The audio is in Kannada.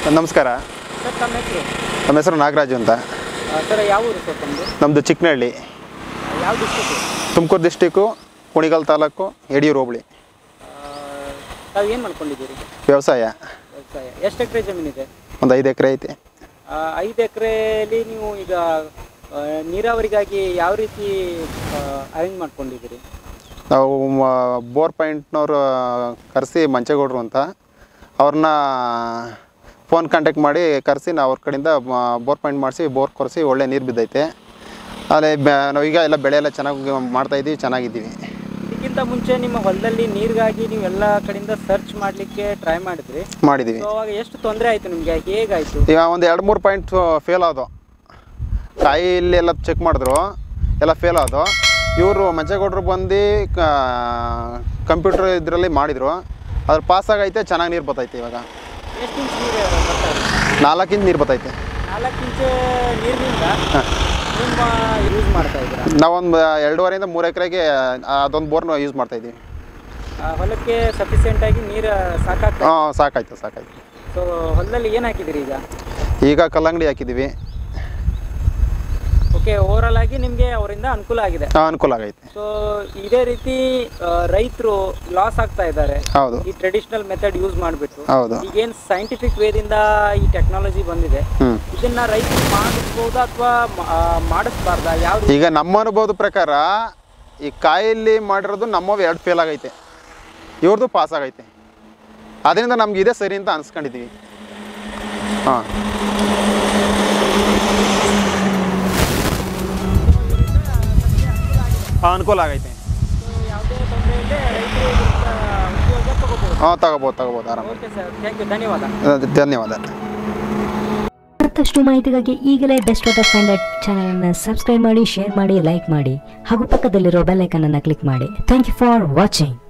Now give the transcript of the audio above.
ನಮಸ್ಕಾರ ಸರ್ ತಮ್ಮ ಹೆಸರು ನಮ್ಮ ಹೆಸರು ನಾಗರಾಜು ಅಂತ ಸರ್ ಯಾವ ಊರು ಸರ್ ತಮ್ಮದು ನಮ್ಮದು ಚಿಕ್ಕನಹಳ್ಳಿ ಯಾವ ಡಿಸ್ಟ್ರಿಕ್ಟ್ ತುಮಕೂರು ಡಿಸ್ಟಿಕ್ಕು ಕುಣಿಗಲ್ ತಾಲೂಕು ಯಡಿಯೂರು ಹೋಬಳಿ ತಾವು ಏನು ಮಾಡ್ಕೊಂಡಿದ್ದೀರಿ ವ್ಯವಸಾಯ ವ್ಯವಸಾಯ ಎಷ್ಟು ಎಕರೆ ಜಮೀನಿದೆ ಒಂದು ಐದು ಎಕರೆ ಐತೆ ಐದು ಎಕರೆಯಲ್ಲಿ ನೀವು ಈಗ ಆ, ನೀರಾವರಿಗಾಗಿ ಯಾವ ರೀತಿ ಅರೇಂಜ್ ಮಾಡ್ಕೊಂಡಿದ್ದೀರಿ ನಾವು ಮ- ಬೋರ್ ಪಾಯಿಂಟ್ನವ್ರು ಕರೆಸಿ ಮಂಚೇಗೌಡರು ಅಂತ ಅವ್ರನ್ನ ಫೋನ್ ಕಾಂಟ್ಯಾಕ್ಟ್ ಮಾಡಿ ಕರೆಸಿ ನಾವು ಅವ್ರ ಕಡೆಯಿಂದ ಮ- ಬೋರ್ ಪಾಯಿಂಟ್ ಮಾಡಿಸಿ ಬೋರ್ ಕೊರೆಸಿ ಒಳ್ಳೆ ನೀರು ಬಿದ್ದೈತೆ ಅಲ್ಲೇ ಬೆ ನಾವೀಗ ಎಲ್ಲ ಬೆಳೆ ಎಲ್ಲ ಚೆನ್ನಾಗಿ ಮಾಡ್ತಾಯಿದ್ದೀವಿ ಚೆನ್ನಾಗಿದ್ದೀವಿ ಇದಕ್ಕಿಂತ ಮುಂಚೆ ನಿಮ್ಮ ಹೊಲದಲ್ಲಿ ನೀರಿಗಾಗಿ ನೀವೆಲ್ಲ ಕಡೆಯಿಂದ ಸರ್ಚ್ ಮಾಡಲಿಕ್ಕೆ ಟ್ರೈ ಮಾಡಿದ್ರಿ ಮಾಡಿದ್ದೀವಿ ಸೊ ಅವಾಗ ಎಷ್ಟು ತೊಂದರೆ ಆಯಿತು ನಿಮಗೆ ಹೇಗಾಯಿತು ಈಗ ಒಂದು ಎರಡು ಮೂರು ಪಾಯಿಂಟ್ ಫೇಲ್ ಆದವು ಕಾಯಿ ಇಲ್ಲಿ ಎಲ್ಲ ಚೆಕ್ ಮಾಡಿದ್ರು ಎಲ್ಲ ಫೇಲ್ ಆದವು ಇವರು ಮಂಚೇಗೌಡರು ಬಂದು ಕಂಪ್ಯೂಟರ್ ಇದರಲ್ಲಿ ಮಾಡಿದರು ಅದ್ರ ಪಾಸ್ ಆಗೈತೆ ಚೆನ್ನಾಗಿ ನೀರು ಬರ್ತೈತೆ ಇವಾಗ ಎಷ್ಟು ಇಂಚ್ ನೀರು ಬರ್ತಾ ಇದೆ ನಾಲ್ಕು ಇಂಚ್ ನೀರು ಬರ್ತೈತೆ ನಾಲ್ಕು ಇಂಚ್ ನೀರಿನಿಂದ ನಿಮ್ಮ ಯೂಸ್ ಮಾಡ್ತಾ ಇದ್ದೀರಾ ನಾವೊಂದು ಎರಡೂವರೆಯಿಂದ ಮೂರು ಎಕರೆಗೆ ಅದೊಂದು ಬೋರ್ನ ಯೂಸ್ ಮಾಡ್ತಾಯಿದ್ದೀವಿ ಆ, ಹೊಲಕ್ಕೆ ಸಫಿಸಿಯೆಂಟ್ ಆಗಿ ನೀರು ಸಾಕಾಗ್ತದೆ ಹಾಂ ಸಾಕಾಯ್ತು ಸಾಕಾಯ್ತು ಸೊ ಹೊಲದಲ್ಲಿ ಏನು ಹಾಕಿದಿರಿ ಈಗ ಈಗ ಕಲ್ಲಂಗಡಿ ಹಾಕಿದ್ದೀವಿ ಓಕೆ ಓವರಾಲ್ ಆಗಿ ನಿಮಗೆ ಅವರಿಂದ ಅನುಕೂಲ ಆಗಿದೆ ಹಾಂ ಅನುಕೂಲ ಆಗೈತೆ ಸೊ ಇದೇ ರೀತಿ ರೈತರು ಲಾಸ್ ಆಗ್ತಾ ಇದ್ದಾರೆ ಹೌದು ಈ ಟ್ರೆಡಿಷನಲ್ ಮೆಥಡ್ ಯೂಸ್ ಮಾಡಿಬಿಟ್ಟು ಹೌದು ಈಗೇನು ಸೈಂಟಿಫಿಕ್ ವೇದಿಂದ ಈ ಟೆಕ್ನಾಲಜಿ ಬಂದಿದೆ ಹ್ಞೂ ಇದನ್ನ ರೈತರು ಮಾಡಿಸ್ಬೋದಾ ಅಥವಾ ಮಾಡಿಸ್ಬಾರ್ದಾ ಯಾವ ರೀತಿ ಈಗ ನಮ್ಮ ಅನುಭವದ ಪ್ರಕಾರ ಈ ಕಾಯಲ್ಲಿ ಮಾಡಿರೋದು ನಮ್ಮವು ಎರಡು ಫೇಲ್ ಆಗೈತೆ ಇವ್ರದ್ದು ಪಾಸ್ ಆಗೈತೆ ಅದರಿಂದ ನಮ್ಗೆ ಇದೇ ಸರಿ ಅಂತ ಅನ್ಸ್ಕೊಂಡಿದ್ದೀವಿ ಹಾಂ ಅನುಕೂಲ ಆಗೈತೆ So, ಯಾವುದೇ ತೊಂದರೆ ಇಲ್ಲದೆ ರೈತರು ಇದರಿಂದ ಉಪಯೋಗ ತಗೋಬಹುದು ಹಾಂ ತಗೋಬೋದು ತಗೋಬೋದು ಆರಾಮ ಓಕೆ ಸರ್ ಥ್ಯಾಂಕ್ ಯು ಧನ್ಯವಾದ ಧನ್ಯವಾದ ಮತ್ತಷ್ಟು ಮಾಹಿತಿಗಾಗಿ ಈಗಲೇ ಬೆಸ್ಟ್ ವಾಟರ್ ಫೈಂಡರ್ ಚಾನಲನ್ನು ಸಬ್ಸ್ಕ್ರೈಬ್ ಮಾಡಿ ಶೇರ್ ಮಾಡಿ ಲೈಕ್ ಮಾಡಿ ಹಾಗೂ ಪಕ್ಕದಲ್ಲಿರೋ ಬೆಲ್ ಐಕನನ್ನು ಕ್ಲಿಕ್ ಮಾಡಿ ಥ್ಯಾಂಕ್ ಯು ಫಾರ್ ವಾಚಿಂಗ್